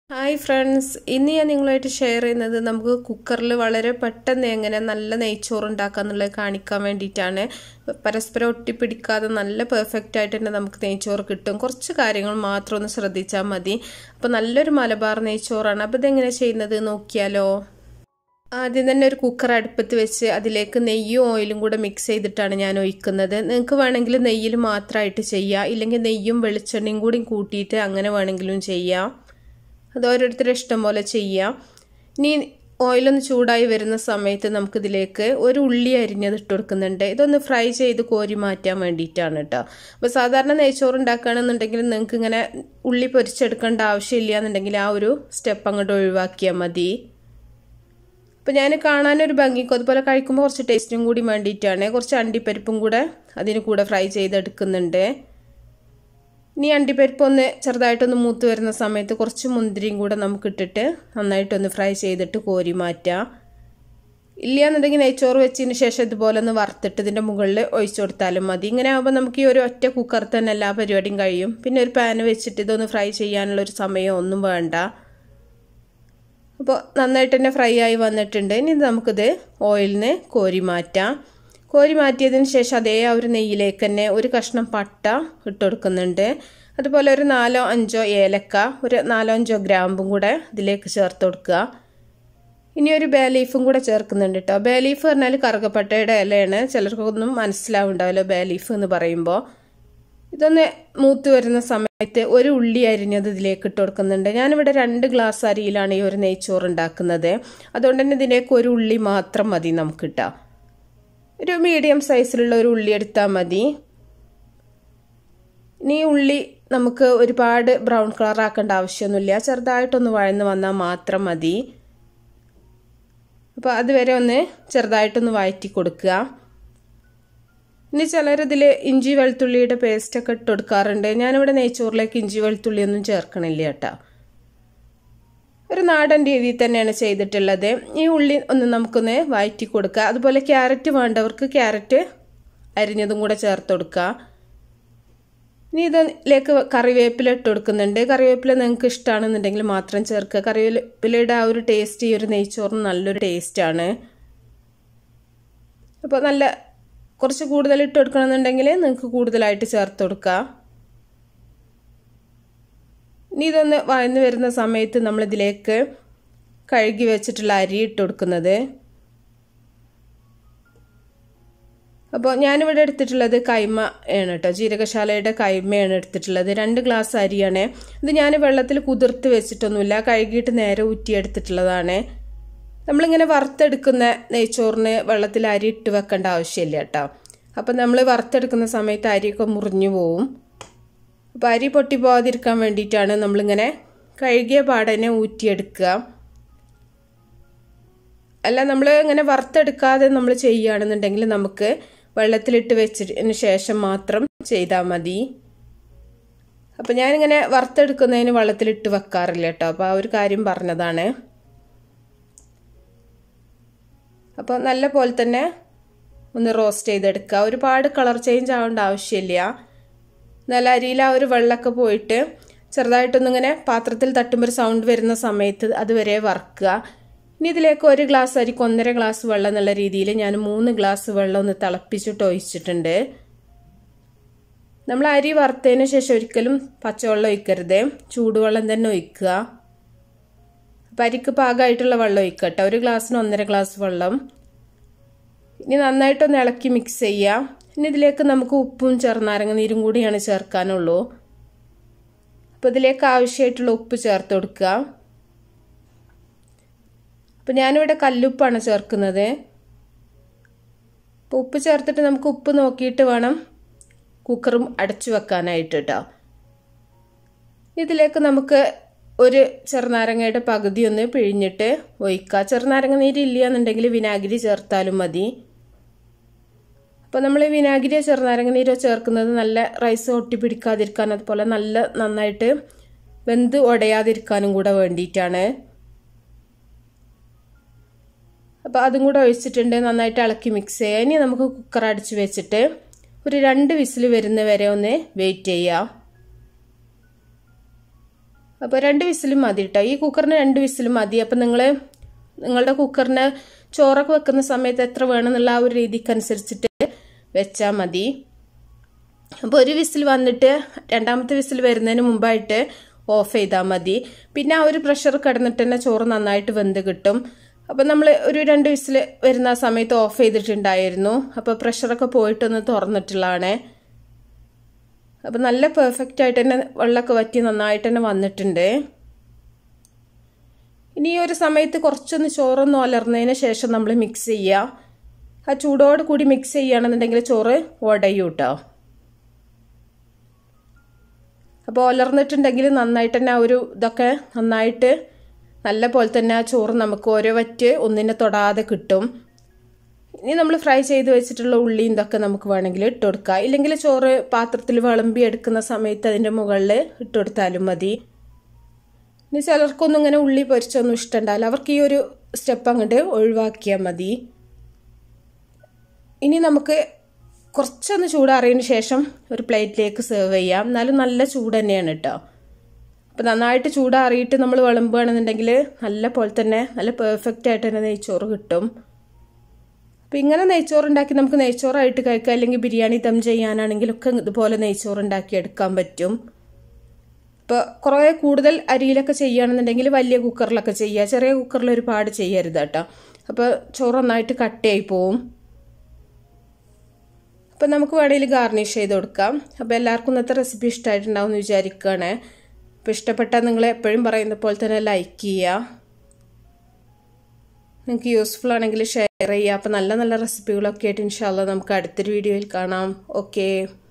hi friends ഇന്ന് ഞാൻ നിങ്ങളുമായിട്ട് ഷെയർ ചെയ്യുന്നത് നമുക്ക് കുക്കറിൽ വളരെ പെട്ടെന്ന് എങ്ങനെ നല്ല നെയ്ച്ചോറ് ഉണ്ടാക്കുക എന്നുള്ളത് കാണിക്കാൻ വേണ്ടിയിട്ടാണ് പരസ്പരം ഒട്ടിപ്പിടിക്കാതെ നല്ല പെർഫെക്റ്റ് ആയിട്ട് തന്നെ നമുക്ക് നെയ്ച്ചോറ് കിട്ടും കുറച്ച് കാര്യങ്ങൾ മാത്രം ഒന്ന് ശ്രദ്ധിച്ചാൽ മതി അപ്പോൾ നല്ലൊരു മലബാർ നെയ്ച്ചോറാണ് അപ്പോൾ ഇതെങ്ങനെ ചെയ്യുന്നത് നോക്കിയാലോ ആദ്യം തന്നെ ഒരു കുക്കർ അടുപ്പത്ത് വെച്ച് അതിലേക്ക് നെയ്യും ഓയിലും കൂടെ മിക്സ് ചെയ്തിട്ടാണ് ഞാൻ ഒഴിക്കുന്നത് നിങ്ങൾക്ക് വേണമെങ്കിൽ നെയ്യിൽ മാത്രമായിട്ട് ചെയ്യാം ഇല്ലെങ്കിൽ നെയ്യും വെളിച്ചെണ്ണയും കൂടി കൂട്ടിയിട്ട് അങ്ങനെ വേണമെങ്കിലും ചെയ്യാം അത് ഓരോരുത്തരുടെ ഇഷ്ടം പോലെ ചെയ്യാം ഇനി ഓയിലൊന്ന് ചൂടായി വരുന്ന സമയത്ത് നമുക്കിതിലേക്ക് ഒരു ഉള്ളി അരിഞ്ഞത് ഇട്ട് കൊടുക്കുന്നുണ്ട് ഇതൊന്ന് ഫ്രൈ ചെയ്ത് കോരി മാറ്റാൻ വേണ്ടിയിട്ടാണ് കേട്ടോ അപ്പോൾ സാധാരണ നെയ്ച്ചോറ് ഉണ്ടാക്കുകയാണെന്നുണ്ടെങ്കിൽ നിങ്ങൾക്ക് ഇങ്ങനെ ഉള്ളി പൊരിച്ചെടുക്കേണ്ട ആവശ്യമില്ല എന്നുണ്ടെങ്കിൽ ആ ഒരു സ്റ്റെപ്പ് അങ്ങോട്ട് ഒഴിവാക്കിയാൽ മതി അപ്പോൾ ഞാൻ കാണാനൊരു ഭംഗിക്കും അതുപോലെ കഴിക്കുമ്പോൾ കുറച്ച് ടേസ്റ്റും കൂടി വേണ്ടിയിട്ടാണ് കുറച്ച് അണ്ടിപ്പരിപ്പും കൂടെ അതിന് കൂടെ ഫ്രൈ ചെയ്തെടുക്കുന്നുണ്ട് ഇനി അണ്ടിപ്പരിപ്പ് ഒന്ന് ചെറുതായിട്ടൊന്ന് മൂത്ത് വരുന്ന സമയത്ത് കുറച്ച് മുന്തിരിയും കൂടെ നമുക്ക് ഇട്ടിട്ട് നന്നായിട്ടൊന്ന് ഫ്രൈ ചെയ്തിട്ട് കോരി മാറ്റാം ഇല്ല എന്നുണ്ടെങ്കിൽ നെയ്ച്ചോറ് വെച്ചതിന് ശേഷം ഇതുപോലെ ഒന്ന് വറുത്തിട്ട് ഇതിൻ്റെ മുകളിൽ ഒഴിച്ചു കൊടുത്താലും മതി ഇങ്ങനെ ആകുമ്പോൾ നമുക്ക് ഈ ഒരു ഒറ്റ കുക്കർ തന്നെ എല്ലാ പരിപാടിയും കഴിയും പിന്നെ ഒരു പാന് വെച്ചിട്ട് ഇതൊന്ന് ഫ്രൈ ചെയ്യാനുള്ള ഒരു സമയം ഒന്നും വേണ്ട അപ്പോൾ നന്നായിട്ട് തന്നെ ഫ്രൈ ആയി വന്നിട്ടുണ്ട് ഇനി നമുക്കിത് ഓയിലിന് കോരി മാറ്റാം കോരി മാറ്റിയതിന് ശേഷം അതേ ആ ഒരു നെയ്യിലേക്ക് തന്നെ ഒരു കഷ്ണം പട്ട ഇട്ട് കൊടുക്കുന്നുണ്ട് അതുപോലെ ഒരു നാലോ അഞ്ചോ ഏലക്ക ഒരു നാലോ അഞ്ചോ ഗ്രാമ്പും കൂടെ ഇതിലേക്ക് ചേർത്ത് കൊടുക്കുക ഇനി ഒരു ബേ ലീഫും കൂടെ ചേർക്കുന്നുണ്ട് കേട്ടോ ബേ ലീഫ് പറഞ്ഞാൽ കറുകപ്പട്ടയുടെ ഇലയാണ് ചിലർക്കൊന്നും മനസ്സിലാവുണ്ടാവല്ലോ ബേ ലീഫ് എന്ന് പറയുമ്പോൾ ഇതൊന്ന് മൂത്ത് വരുന്ന സമയത്ത് ഒരു ഉള്ളി അരിഞ്ഞത് ഇതിലേക്ക് ഇട്ട് കൊടുക്കുന്നുണ്ട് ഞാനിവിടെ രണ്ട് ഗ്ലാസ് അരിയിലാണ് ഈ ഒരു നെയ്ച്ചോറ് ഉണ്ടാക്കുന്നത് അതുകൊണ്ട് തന്നെ ഇതിലേക്ക് ഒരു ഉള്ളി മാത്രം മതി നമുക്ക് കിട്ടാം ഒരു മീഡിയം സൈസിലുള്ള ഒരു ഉള്ളി എടുത്താൽ മതി ഇനി ഉള്ളി നമുക്ക് ഒരുപാട് ബ്രൗൺ കളർ ആക്കേണ്ട ആവശ്യമൊന്നുമില്ല ചെറുതായിട്ടൊന്ന് വഴന്ന് വന്നാൽ മാത്രം മതി അപ്പോൾ അതുവരെ ഒന്ന് ചെറുതായിട്ടൊന്ന് വഴറ്റി കൊടുക്കുക ഇനി ചിലരിതിൽ ഇഞ്ചി വെളുത്തുള്ളിയുടെ പേസ്റ്റൊക്കെ ഇട്ട് കൊടുക്കാറുണ്ട് ഞാനിവിടെ നെയ്ച്ചോറിലേക്ക് ഇഞ്ചി വെളുത്തുള്ളി ഒന്നും ചേർക്കണില്ല കേട്ടോ ഒരു നാടൻ രീതിയിൽ തന്നെയാണ് ചെയ്തിട്ടുള്ളത് ഈ ഉള്ളി ഒന്ന് നമുക്കൊന്ന് വഴറ്റി കൊടുക്കുക അതുപോലെ ക്യാരറ്റ് വേണ്ടവർക്ക് ക്യാരറ്റ് അരിഞ്ഞതും കൂടെ ചേർത്ത് കൊടുക്കുക ഇനി ഇതിലേക്ക് കറിവേപ്പില ഇട്ട് കൊടുക്കുന്നുണ്ട് കറിവേപ്പില നിങ്ങൾക്ക് ഇഷ്ടമാണെന്നുണ്ടെങ്കിൽ മാത്രം ചേർക്കുക കറിവേപ്പിലയുടെ ആ ഒരു ടേസ്റ്റ് ഈ ഒരു നെയ്ച്ചോറിന് നല്ലൊരു ടേസ്റ്റാണ് അപ്പോൾ നല്ല കുറച്ച് കൂടുതൽ ഇട്ട് കൊടുക്കണമെന്നുണ്ടെങ്കിൽ നിങ്ങൾക്ക് കൂടുതലായിട്ട് ചേർത്ത് കൊടുക്കുക ഇനി ഇതൊന്ന് വഴന്ന് വരുന്ന സമയത്ത് നമ്മളിതിലേക്ക് കഴുകി വെച്ചിട്ടുള്ള അരി ഇട്ട് കൊടുക്കുന്നത് അപ്പോൾ ഞാനിവിടെ എടുത്തിട്ടുള്ളത് കൈമ ആണ് കേട്ടോ ജീരകശാലയുടെ കൈമയാണ് എടുത്തിട്ടുള്ളത് രണ്ട് ഗ്ലാസ് അരിയാണ് ഇത് ഞാൻ വെള്ളത്തിൽ കുതിർത്ത് വെച്ചിട്ടൊന്നുമില്ല കഴുകിയിട്ട് നേരെ ഊറ്റിയെടുത്തിട്ടുള്ളതാണ് നമ്മളിങ്ങനെ വറുത്തെടുക്കുന്ന നെയ്ച്ചോറിന് വെള്ളത്തിൽ അരി ഇട്ട് വെക്കേണ്ട ആവശ്യമില്ല കേട്ടോ അപ്പം നമ്മൾ വറുത്തെടുക്കുന്ന സമയത്ത് അരിയൊക്കെ മുറിഞ്ഞു പോവും അപ്പോൾ അരി പൊട്ടി പോകാതിരിക്കാൻ വേണ്ടിയിട്ടാണ് നമ്മളിങ്ങനെ കഴുകിയ പാടനെ ഊറ്റിയെടുക്കുക അല്ല നമ്മൾ ഇങ്ങനെ വറുത്തെടുക്കാതെ നമ്മൾ ചെയ്യുകയാണെന്നുണ്ടെങ്കിൽ നമുക്ക് വെള്ളത്തിലിട്ട് വെച്ചതിന് ശേഷം മാത്രം ചെയ്താൽ മതി അപ്പം ഞാനിങ്ങനെ വറുത്തെടുക്കുന്നതിന് വെള്ളത്തിലിട്ട് വെക്കാറില്ല കേട്ടോ അപ്പോൾ ആ ഒരു കാര്യം പറഞ്ഞതാണ് അപ്പോൾ നല്ല പോലെ തന്നെ ഒന്ന് റോസ്റ്റ് ചെയ്തെടുക്കുക ഒരുപാട് കളർ ചേഞ്ച് ആവേണ്ട ആവശ്യമില്ല നല്ല അരിയിൽ ആ ഒരു വെള്ളമൊക്കെ പോയിട്ട് ചെറുതായിട്ടൊന്നിങ്ങനെ പാത്രത്തിൽ തട്ടുമ്പോൾ ഒരു സൗണ്ട് വരുന്ന സമയത്ത് അതുവരെ വറുക്കുക ഇനി ഇതിലേക്ക് ഒരു ഗ്ലാസ് അരിക്ക് ഒന്നര ഗ്ലാസ് വെള്ളം എന്നുള്ള രീതിയിൽ ഞാൻ മൂന്ന് ഗ്ലാസ് വെള്ളം ഒന്ന് തിളപ്പിച്ചിട്ട് ഒഴിച്ചിട്ടുണ്ട് നമ്മൾ അരി വറുത്തതിന് ശേഷം ഒരിക്കലും പച്ചവെള്ളം ഒഴിക്കരുത് ചൂടുവെള്ളം തന്നെ ഒഴിക്കുക അപ്പം അരിക്ക് പാകമായിട്ടുള്ള വെള്ളം ഒഴിക്കുക കേട്ടോ ഒരു ഗ്ലാസ്സിന് ഒന്നര ഗ്ലാസ് വെള്ളം ഇനി നന്നായിട്ടൊന്ന് ഇളക്കി മിക്സ് ചെയ്യാം ഇനി ഇതിലേക്ക് നമുക്ക് ഉപ്പും ചെറുനാരങ്ങ നീരും കൂടിയാണ് ചേർക്കാനുള്ളൂ അപ്പോൾ ഇതിലേക്ക് ആവശ്യമായിട്ടുള്ള ഉപ്പ് ചേർത്ത് കൊടുക്കുക അപ്പോൾ ഞാനിവിടെ കല്ലുപ്പാണ് ചേർക്കുന്നത് അപ്പോൾ ഉപ്പ് ചേർത്തിട്ട് നമുക്ക് ഉപ്പ് നോക്കിയിട്ട് വേണം കുക്കറും അടച്ചു വെക്കാനായിട്ട് കേട്ടോ ഇതിലേക്ക് നമുക്ക് ഒരു ചെറുനാരങ്ങയുടെ പകുതി ഒന്ന് പിഴിഞ്ഞിട്ട് ഒഴിക്കുക ചെറുനാരങ്ങ നീര് ഇല്ല എന്നുണ്ടെങ്കിൽ വിനാഗിരി ചേർത്താലും മതി അപ്പോൾ നമ്മൾ വിനാഗിരിയോ ചെറുനാരങ്ങ നീരോ ചേർക്കുന്നത് നല്ല റൈസ് ഒട്ടിപ്പിടിക്കാതിരിക്കാൻ അതുപോലെ നല്ല നന്നായിട്ട് വെന്ത് ഉടയാതിരിക്കാനും കൂടെ വേണ്ടിയിട്ടാണ് അപ്പോൾ അതും കൂടെ ഒഴിച്ചിട്ടുണ്ട് നന്നായിട്ട് ഇളക്കി മിക്സ് ചെയ്യുക ഇനി നമുക്ക് കുക്കർ അടിച്ച് വെച്ചിട്ട് ഒരു രണ്ട് വിസിൽ വരുന്ന വരെ ഒന്ന് വെയിറ്റ് ചെയ്യാം അപ്പോൾ രണ്ട് വിസിലും മതി കേട്ടോ ഈ കുക്കറിന് രണ്ട് വിസിലും മതി അപ്പം നിങ്ങൾ നിങ്ങളുടെ കുക്കറിന് ചോറൊക്കെ വെക്കുന്ന സമയത്ത് എത്ര വേണമെന്നുള്ള ആ ഒരു രീതിക്കനുസരിച്ചിട്ട് വെച്ചാൽ മതി അപ്പോൾ ഒരു വിസിൽ വന്നിട്ട് രണ്ടാമത്തെ വിസിൽ വരുന്നതിന് മുമ്പായിട്ട് ഓഫ് ചെയ്താൽ മതി പിന്നെ ആ ഒരു പ്രഷർ കിടന്നിട്ട് തന്നെ ചോറ് നന്നായിട്ട് വെന്ത് കിട്ടും അപ്പം നമ്മൾ ഒരു രണ്ട് വിസിൽ വരുന്ന ആ സമയത്ത് ഓഫ് ചെയ്തിട്ടുണ്ടായിരുന്നു അപ്പോൾ പ്രഷറൊക്കെ പോയിട്ടൊന്ന് തുറന്നിട്ടുള്ളതാണ് അപ്പം നല്ല പെർഫെക്റ്റ് ആയിട്ട് തന്നെ വെള്ളമൊക്കെ വറ്റി നന്നായിട്ട് തന്നെ വന്നിട്ടുണ്ട് ഇനി ഈ ഒരു സമയത്ത് കുറച്ചൊന്ന് ചോറൊന്ന് ഒലർന്നതിന് ശേഷം നമ്മൾ മിക്സ് ചെയ്യുക ആ ചൂടോട് കൂടി മിക്സ് ചെയ്യുകയാണെന്നുണ്ടെങ്കിൽ ചോറ് ഉടയും കേട്ടോ അപ്പോൾ ഒലർന്നിട്ടുണ്ടെങ്കിൽ നന്നായിട്ട് തന്നെ ആ ഒരു ഇതൊക്കെ നന്നായിട്ട് നല്ല പോലെ തന്നെ ആ ചോറ് നമുക്ക് ഓരോ വറ്റ് ഒന്നിനെ തൊടാതെ കിട്ടും ഇനി നമ്മൾ ഫ്രൈ ചെയ്ത് വെച്ചിട്ടുള്ള ഉള്ളി ഇതൊക്കെ നമുക്ക് വേണമെങ്കിൽ ഇട്ട് കൊടുക്കാം ഇല്ലെങ്കിൽ ചോറ് പാത്രത്തിൽ വിളമ്പി എടുക്കുന്ന സമയത്ത് അതിൻ്റെ മുകളിൽ ഇട്ട് കൊടുത്താലും മതി ഇനി ചിലർക്കൊന്നും ഇങ്ങനെ ഉള്ളി പൊരിച്ചൊന്നും ഇഷ്ടമുണ്ടാവില്ല അവർക്ക് ഈ ഒരു സ്റ്റെപ്പ് അങ്ങോട്ട് ഒഴിവാക്കിയാൽ മതി ഇനി നമുക്ക് കുറച്ചൊന്ന് ചൂടാറിയതിന് ശേഷം ഒരു പ്ലേറ്റിലേക്ക് സെർവ് ചെയ്യാം എന്നാലും നല്ല ചൂട് തന്നെയാണ് കേട്ടോ അപ്പോൾ നന്നായിട്ട് ചൂടാറിയിട്ട് നമ്മൾ വിളമ്പുകയാണെന്നുണ്ടെങ്കിൽ നല്ല പോലെ തന്നെ നല്ല പെർഫെക്റ്റ് ആയിട്ട് തന്നെ നെയ്ച്ചോറ് കിട്ടും അപ്പോൾ ഇങ്ങനെ നെയ്ച്ചോറ് ഉണ്ടാക്കി നമുക്ക് നെയ്ച്ചോറായിട്ട് കഴിക്കാം അല്ലെങ്കിൽ ബിരിയാണി ദം ചെയ്യാനാണെങ്കിലൊക്കെ ഇതുപോലെ നെയ്ച്ചോറ് ഉണ്ടാക്കി എടുക്കാൻ പറ്റും ഇപ്പോൾ കുറേ കൂടുതൽ അരിയിലൊക്കെ ചെയ്യുകയാണെന്നുണ്ടെങ്കിൽ വലിയ കുക്കറിലൊക്കെ ചെയ്യുക ചെറിയ കുക്കറിൽ ഒരുപാട് ചെയ്യരുത് കേട്ടോ അപ്പോൾ ചോറ് നന്നായിട്ട് കട്ടയായി പോവും അപ്പം നമുക്ക് വേണമെങ്കിൽ ഗാർണിഷ് ചെയ്ത് കൊടുക്കാം അപ്പോൾ എല്ലാവർക്കും ഇന്നത്തെ റെസിപ്പി ഇഷ്ടമായിട്ടുണ്ടാവും എന്ന് വിചാരിക്കുകയാണ് അപ്പോൾ ഇഷ്ടപ്പെട്ടാൽ നിങ്ങൾ എപ്പോഴും പറയുന്ന പോലെ തന്നെ ലൈക്ക് ചെയ്യുക നിങ്ങൾക്ക് യൂസ്ഫുൾ ആണെങ്കിൽ ഷെയർ ചെയ്യുക അപ്പോൾ നല്ല നല്ല റെസിപ്പികളൊക്കെ ആയിട്ട് ഇൻഷാല്ല നമുക്ക് അടുത്തൊരു വീഡിയോയിൽ കാണാം ഓക്കേ